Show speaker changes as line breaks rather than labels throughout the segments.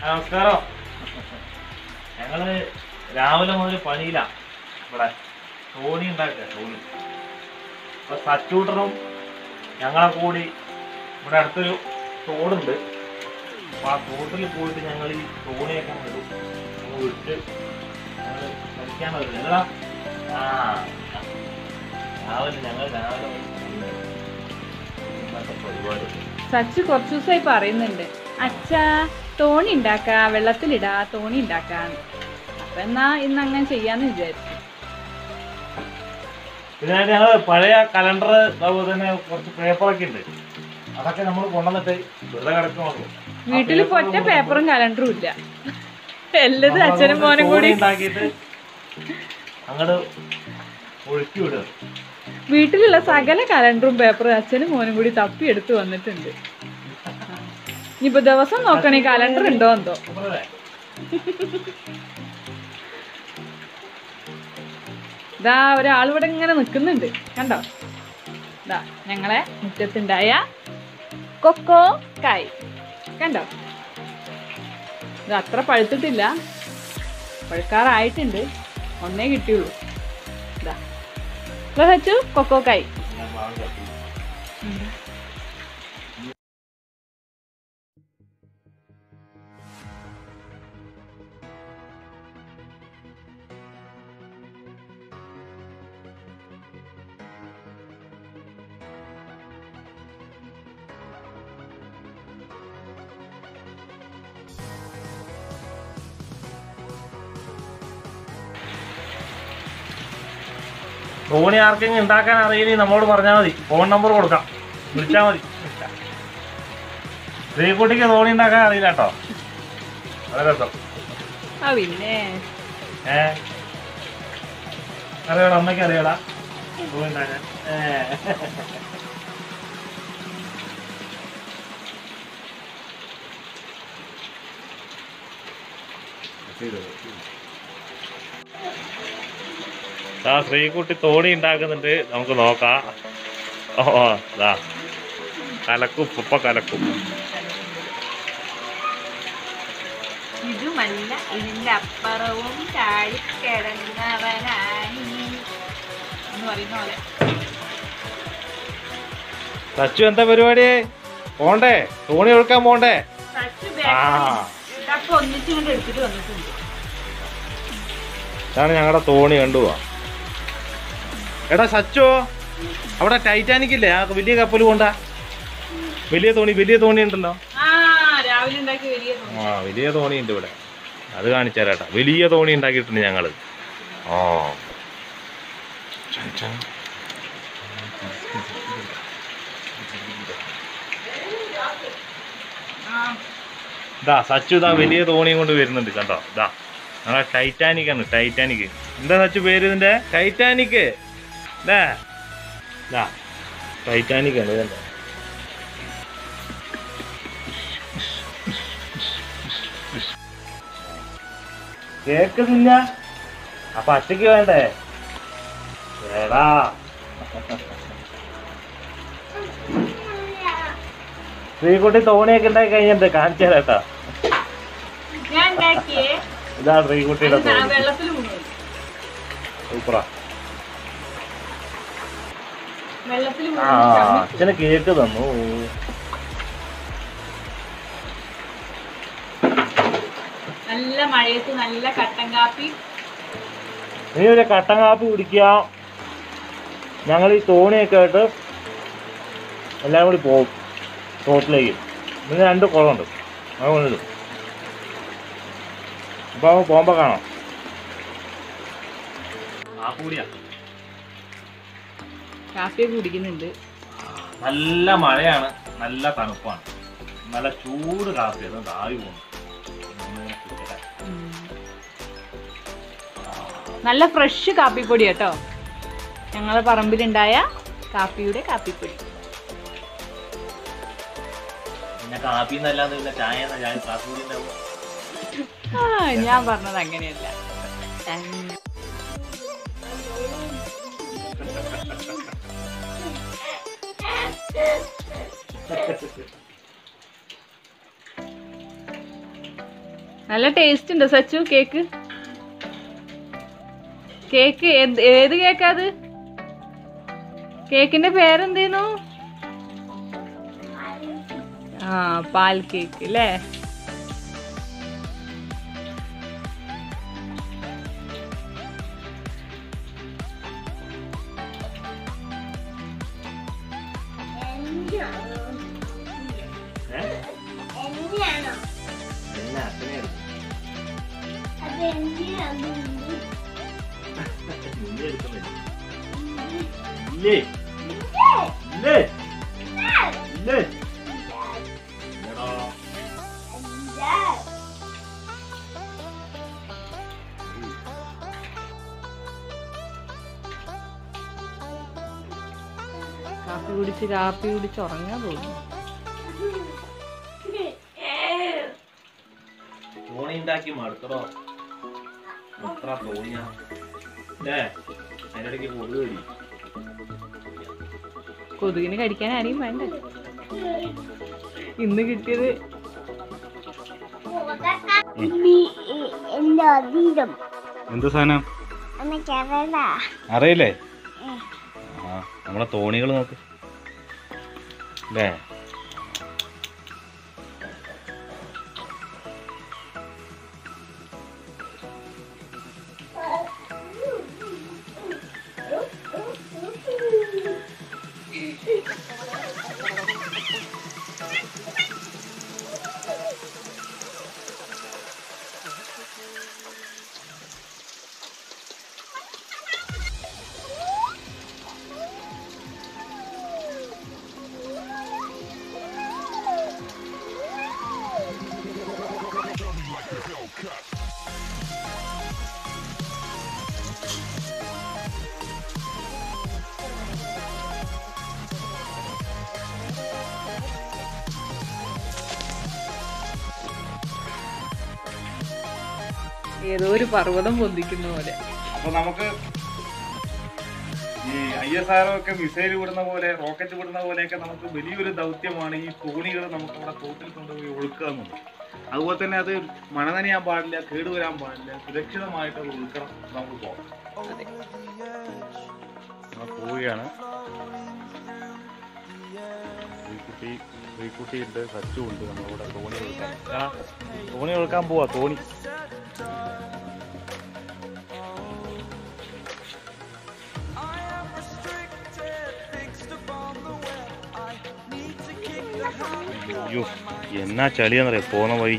നമസ്കാരം ഞങ്ങള് രാവിലെ മുതൽ പണിയില്ല ഇവിടെ തോണി ഉണ്ടാക്കുക തോണി അപ്പൊ സച്ചൂട്ടറും ഞങ്ങളെ കൂടി ഇവിടെ അടുത്തൊരു തോടുണ്ട് അപ്പൊ ആ തോട്ടിൽ പോയിട്ട് ഞങ്ങൾ ഈ തോണിയൊക്കെ അങ്ങ് ഇടും അങ്ങ് വിട്ട് ഞങ്ങൾ കളിക്കാൻ വരും നിങ്ങളാ ആ രാവിലെ ഞങ്ങൾ രാവിലെ മുതൽ ഇന്നത്തെ പരിപാടി
സച്ച് കുറച്ചു ദിവസമായി പറയുന്നുണ്ട് അച്ഛാ തോണി ഉണ്ടാക്കാ വെള്ളത്തിലിടാ തോണി ഉണ്ടാക്കാന്ന് അപ്പൊ എന്നാ ഇന്ന് അങ്ങനെ ചെയ്യാന്ന് വിചാരിച്ചു
പിന്നെ ഞങ്ങൾ പഴയ കലണ്ടർ അതുപോലെ തന്നെ കുറച്ച് പേപ്പറൊക്കെ ഉണ്ട് അതൊക്കെ നമ്മൾ കൊണ്ടുവന്നിട്ട് വെറുതെ കിടക്കുന്നുള്ളൂ
വീട്ടിൽ ഇപ്പൊ ഒറ്റ പേപ്പറും കലണ്ടറും ഇല്ല എല്ലത് അച്ഛനും മോനും കൂടി
ഉണ്ടാക്കിയിട്ട് അങ്ങോട്ട് ഒഴുക്കി വിടുക
വീട്ടിലുള്ള സകല കലണ്ടറും പേപ്പറും അച്ഛനും മോനും കൂടി തപ്പി എടുത്തു വന്നിട്ടുണ്ട് ഇനിയിപ്പോ ദിവസം നോക്കണേ കലണ്ടർ ഉണ്ടോ എന്തോ
സൂപ്പറല്ലേ?
ഇതാ ഒരാൾ ഇവിടെ ഇങ്ങനെ നിൽക്കുന്നുണ്ട് കണ്ടോ ഇതാ ഞങ്ങളെ മുറ്റത്തുണ്ടായ കൊക്കോ കായ് കണ്ടോ ഇത് അത്ര പഴുത്തിട്ടില്ല പഴുക്കാറായിട്ടുണ്ട് ഒന്നേ കിട്ടിയുള്ളൂ ഇതാ ഇതാ വെച്ചു കൊക്കോ കായ്
ഞാൻ വാങ്ങി കത്തി. തോണി ആർക്കെങ്കിലും ഉണ്ടാക്കാൻ അറിയില്ല നമ്മളോട് പറഞ്ഞാൽ മതി ഫോൺ നമ്പർ കൊടുക്കാം വിളിച്ചാൽ മതി ശ്രീകുട്ടിക്ക് തോണി ഉണ്ടാക്കാൻ അറിയില്ല കേട്ടോ വളരെ രസം
ആ പിന്നെ
ഏ അറിയാടാ അമ്മയ്ക്ക് അറിയാടാ തോണി ഉണ്ടാക്കാൻ ഏ ആ ശ്രീകുട്ടി തോണി ഉണ്ടാക്കുന്നുണ്ട് നമുക്ക് നോക്കാം ഓ ദാ കലക്കും ഉപ്പ കലക്കും
ഇതുമല്ല ഇതിന്റെ അപ്പുറവും ചാടിക്കിടന്നവനായി എന്ന് പറയുന്ന പോലെ
സച്ചു എന്താ പരിപാടി പോണ്ടേ തോണി ഒഴുക്കാൻ പോണ്ടേ ആ
ഇതൊക്കെ ഒന്നിച്ചിങ്ങോട്ട് എടുത്തിട്ട് വന്നിട്ടുണ്ട്
ഇതാണ് ഞങ്ങളുടെ തോണി കണ്ടുപോവാ എടാ സച്ചോ അവിടെ ടൈറ്റാനിക് ഇല്ലേ ആ വലിയ കപ്പൽ കൊണ്ട വലിയ തോണി വലിയ തോണി ഉണ്ടല്ലോ
ആ രാവിലെ ഉണ്ടാക്കി വലിയ തോന്നി
ആ വലിയ തോണി ഉണ്ട് ഇവിടെ അത് കാണിച്ചാലേട്ടാ വലിയ തോണി ഉണ്ടാക്കിയിട്ടുണ്ട് ഞങ്ങള് ഓ ചൻ ചൻ. ഇതാ സച്ചു ഇതാ വലിയ തോണിയും കൊണ്ട് വരുന്നുണ്ട് കണ്ടോ ഇതാ ഞങ്ങളെ ടൈറ്റാനിക് ആണ് ടൈറ്റാനിക് എന്താ സച്ചു പേര് ഇതിന്റെ ടൈറ്റാനിക് ഇതാ ഇതാ ടൈറ്റാനിക് ആണ് ഇതല്ലേ കേക്കുന്നില്ല അപ്പൊ അച്ഛക്ക് വേണ്ടേ വേടാ ശ്രീകുട്ടി തോണിയൊക്കെ ഉണ്ടാക്കി കഴിഞ്ഞിട്ട് കാണിച്ചു തരാം കേട്ടോ
ഞാൻ ഉണ്ടാക്കിയേ
ഇതാ ശ്രീകുട്ടിയുടെ
അത്
തോണി
വെള്ളത്തിൽ മുങ്ങി
സൂപ്പറാ
വെള്ളത്തിൽ
ആ
മുങ്ങി
അച്ഛന് കേക്ക് തന്നു
നല്ല മഴയത്ത് നല്ല കട്ടൻ കാപ്പി
നീ ഒരു കട്ടൻ കാപ്പി കുടിക്കുക ഞങ്ങൾ ഈ തോണിയൊക്കെ ആയിട്ട് എല്ലാം കൂടി പോകും തോട്ടിലേക്ക് പിന്നെ രണ്ട് കുളമുണ്ട് അതുകൊണ്ട് അപ്പൊ അവൻ പോകുമ്പോ കാണാം ആ കൂടിയാ
കാപ്പിയൊക്കെ കുടിക്കുന്നുണ്ട്
നല്ല മഴയാണ് നല്ല തണുപ്പാണ് നല്ല ചൂട് കാപ്പി അത് താഴെ പോകുന്നു
നല്ല ഫ്രഷ് കാപ്പിപ്പൊടി കേട്ടോ ഞങ്ങളെ പറമ്പിലുണ്ടായ കാപ്പിയുടെ കാപ്പിപ്പൊടി
പിന്നെ കാപ്പി എന്നല്ലാതെ പിന്നെ ചായ എന്നാ ചായ കാപ്പി കൂടി ഉണ്ടാവും
ആ ഞാൻ പറഞ്ഞത് അങ്ങനെയല്ല ഉം. നല്ല ടേസ്റ്റ് ഉണ്ട് സച്ചു കേക്ക് കേക്ക് ഏത് ഏത് കേക്കാ അത് കേക്കിന്റെ പേരെന്തേനു ആ പാൽ കേക്ക് അല്ലേ
ഏ? എന്നാ അച്ഛനെ നിന്നെ എടുക്കുന്നില്ല ഇല്ലേ ഇല്ലേ ഇല്ലേ എടാ
കാപ്പി കുടിച്ച് കാപ്പി കുടിച്ച് ഉറങ്ങാൻ തോന്നുന്നു
തോണി ഉണ്ടാക്കി മടുത്തടോ എത്ര തോണിയാ അല്ലേ അതിൻ്റെ ഇടയ്ക്ക് കൊതുക് കടി
കൊതുകിന് കടിക്കാൻ ആരെയും വേണ്ട ഇന്ന് കിട്ടിയത്
എന്റെ അതീതം
എന്ത് സാധനം
എനിക്കറിയില്ല
അറിയില്ലേ ആ നമ്മളെ തോണികൾ നോക്ക് അല്ലേ
ഏതോ ഒരു പർവ്വതം പൊന്തിക്കുന്ന പോലെ
അപ്പൊ നമുക്ക് ഈ ഐ എസ് ആർ ഒക്കെ മിസൈൽ വിടുന്ന പോലെ റോക്കറ്റ് വിടുന്ന പോലെയൊക്കെ നമുക്ക് വലിയൊരു ദൗത്യമാണ് ഈ തോണികൾ നമുക്ക് ഇവിടെ തോട്ടിൽ കൊണ്ടുപോയി ഒഴുക്കുക എന്നുള്ളത് അതുപോലെ തന്നെ അത് മഴ നനയാൻ പാടില്ല കേടുവരാൻ പാടില്ല സുരക്ഷിതമായിട്ട് അത് ഒഴുക്കണം നമുക്ക് പോകാം നമ്മൾ പോവുകയാണ് ശ്രീകുട്ടി ശ്രീകുട്ടി ഉണ്ട് സച്ചു ഉണ്ട് നമ്മളിവിടെ തോണി ഒഴുക്കാൻ ആ, തോണി ഒഴുക്കാൻ പോവാ തോണി അയ്യോ എന്നാ ചളിയാന്നറിയാം പോന്ന വഴി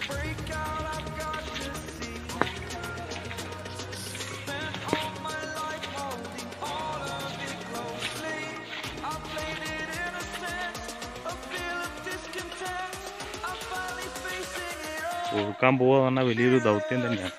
ഒഴുക്കാൻ പോവാ പറഞ്ഞാൽ വലിയൊരു ദൗത്യം തന്നെയാണ്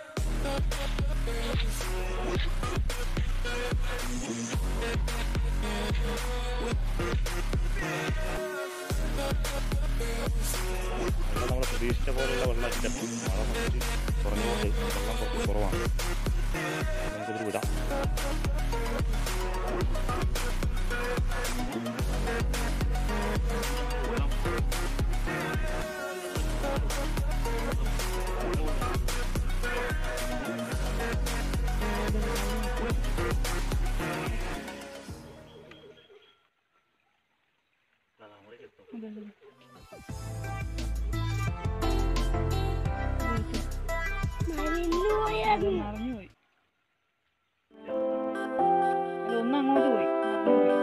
വെള്ളം നമ്മൾ പ്രതീക്ഷിച്ച പോലെയുള്ള വെള്ളമില്ല മഴ കുറച്ച് കുറഞ്ഞുകൊണ്ട് വെള്ളം കുറച്ച് കുറവാണ് നമുക്കിതിൽ വിടാം
മറിഞ്ഞുപോയി ഒന്ന് അങ്ങോട്ട് പോയി മറിഞ്ഞുപോയി.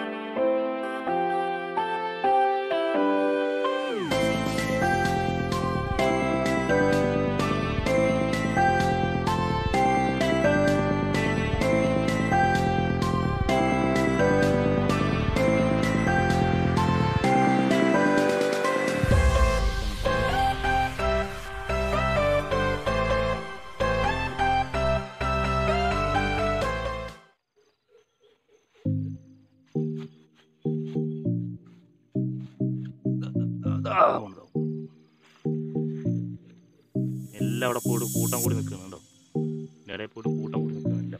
എല്ലാം അവിടെ പോയിട്ട് കൂട്ടം കൂടി നിൽക്കുന്നുണ്ടോ ഇടയിൽ പോയിട്ട് കൂട്ടം കൂടി നിൽക്കുന്നില്ല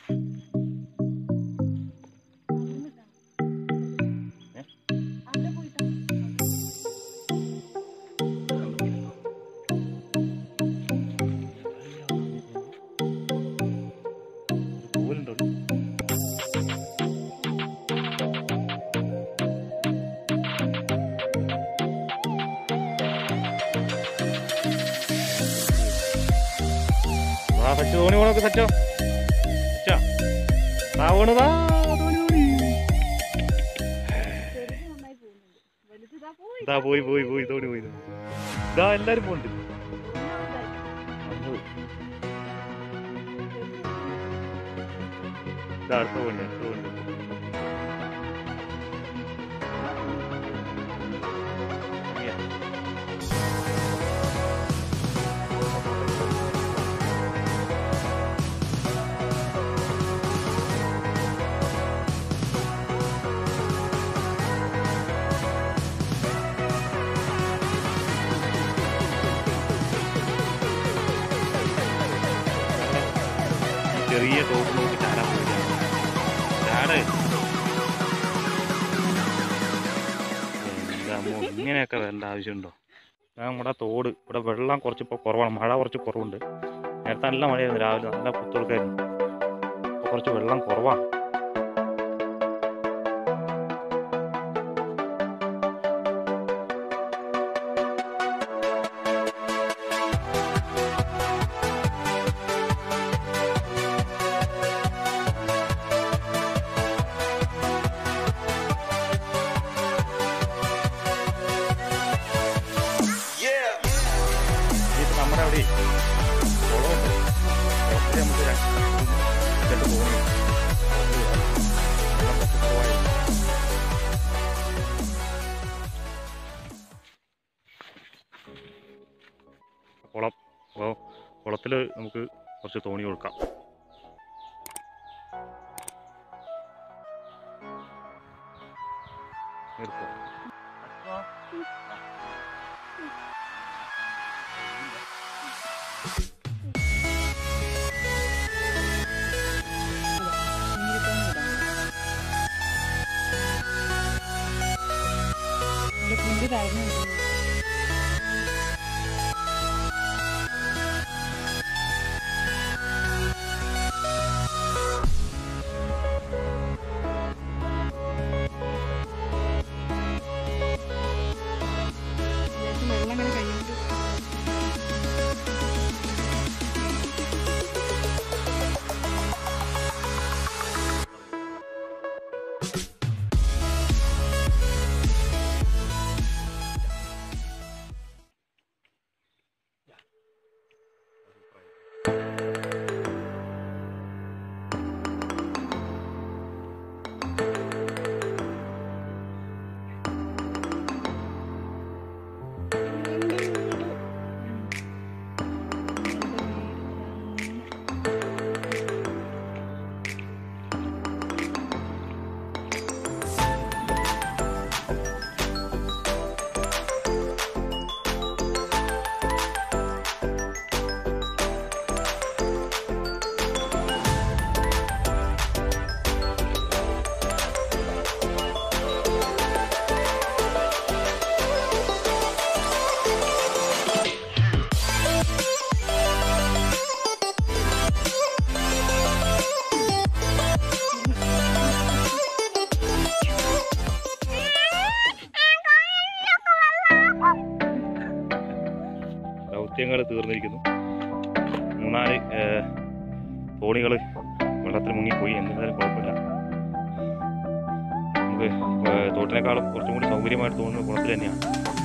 ഏ? ആ സച്ചു തോണി പോണൊക്കെ സച്ചോ സച്ചോ ആ പോണതാ തോണി തോണി ഇതാ പോയി പോയി പോയി തോണി പോയി ഇതാ എല്ലാരും പോണ്ട് ഇതാ അടുത്ത പോണ്ട് അടുത്ത പോണ്ട് ഈ ചെറിയ തോക്ക് നോക്കി ചാടാൻ പോവുകയാണ് ചാട് എൻ്റെ അമ്മോ ഇങ്ങനെയൊക്കെ വരേണ്ട ആവശ്യമുണ്ടോ ആ നമ്മുടെ തോട് ഇവിടെ വെള്ളം കുറച്ച് ഇപ്പോൾ കുറവാണ് മഴ കുറച്ച് കുറവുണ്ട് നേരത്തെ നല്ല മഴയായിരുന്നു രാവിലെ നല്ല കുത്തൊഴുക്കായിരുന്നു ഇപ്പോൾ കുറച്ച് വെള്ളം കുറവാണ് ഇനിയിപ്പോൾ നമ്മുടെ അവിടെ കുളമുണ്ട് കുളത്തിൽ നമുക്ക് രണ്ട് രണ്ട് തോണി വെള്ളം കുറച്ച് കുറവായിരുന്നു കുളം അപ്പോൾ കുളത്തിൽ നമുക്ക് കുറച്ച് തോണി കൊടുക്കാം എടുത്തോ
പുല്ല് തറന്നു വെള്ളം അങ്ങനെ കഴിയുമ്പോൾ
ദൗത്യങ്ങൾ തീർന്നിരിക്കുന്നു മൂന്നാല് തോണികൾ വെള്ളത്തിൽ മുങ്ങിപ്പോയി എന്നിരുന്നാലും കുഴപ്പമില്ല നമുക്ക് ഏഹ് തോട്ടിനേക്കാളും കുറച്ചും കൂടി സൗകര്യമായിട്ട് തോന്നുന്നത് കുളത്തിൽ തന്നെയാണ്